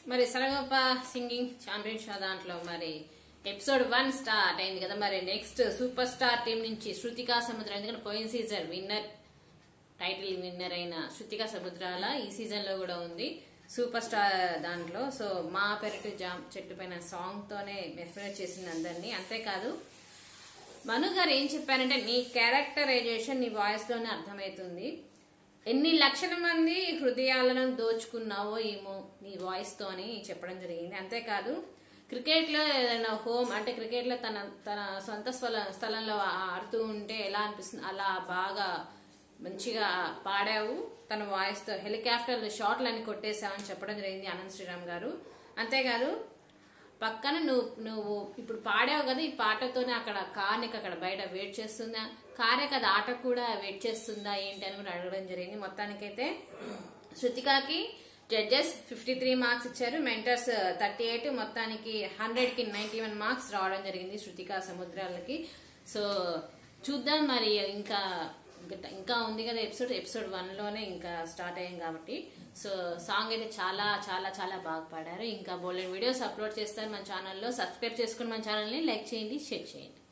మరి సరగప singing champion show దాంట్లో మరి ఎపిసోడ్ వన్ స్టార్ట్ అయింది కదా మరి నెక్స్ట్ సూపర్ స్టార్ టీం నుంచి శృతికా సముద్రం ఎందుకంటే పోయిన సీజన్ విన్నర్ టైటిల్ విన్నర్ అయిన శృతికా సముద్రాల ఈ సీజన్ లో కూడా ఉంది సూపర్ స్టార్ దాంట్లో సో మా పెరటి జామ్ చెట్టు పైన సాంగ్ తోనే మెస్మరైజ్ చేసింది అందరినీ అంతేకాదు మను గారు ఏం చెప్పారంటే నీ క్యారెక్టరైజేషన్ నీ వాయిస్ లోనే అర్థమవుతుంది ఎన్ని లక్షల మంది హృదయాలను దోచుకున్నావో ఏమో నీ వాయిస్ తో అని చెప్పడం జరిగింది అంతేకాదు క్రికెట్ లో ఏదైనా హోమ్ అంటే క్రికెట్ లో తన తన సొంత స్థల స్థలంలో ఆడుతూ ఉంటే ఎలా అనిపిస్తుంది అలా బాగా మంచిగా పాడావు తన వాయిస్ తో హెలికాప్టర్ షాట్లు అని కొట్టేశావని చెప్పడం జరిగింది అనంత్ శ్రీరామ్ గారు అంతేకాదు పక్కన నువ్వు నువ్వు ఇప్పుడు పాడావు కదా ఈ పాటతోనే అక్కడ కార్ నీకు అక్కడ బయట వెయిట్ చేస్తుందా కారే కదా ఆట కూడా వెయిట్ చేస్తుందా ఏంటి అని కూడా అడగడం జరిగింది మొత్తానికైతే శృతికాకి జడ్జెస్ ఫిఫ్టీ త్రీ మార్క్స్ ఇచ్చారు మెంటర్స్ థర్టీ ఎయిట్ మొత్తానికి హండ్రెడ్ కి నైన్టీ వన్ మార్క్స్ రావడం జరిగింది శృతికా సముద్రాలకి సో చూద్దాం మరి ఇంకా ఇంకా- ఇంకా ఉంది కదా ఎపిసోడ్ ఎపిసోడ్ వన్ లోనే ఇంకా స్టార్ట్ అయ్యాం కాబట్టి సో సాంగ్ అయితే చాలా చాలా చాలా బాగా పాడారు ఇంకా బోలెడ్ వీడియోస్ అప్లోడ్ చేస్తారు మన ఛానల్లో సబ్స్క్రైబ్ చేసుకుని మన ఛానల్ని లైక్ చేయండి షేర్ చేయండి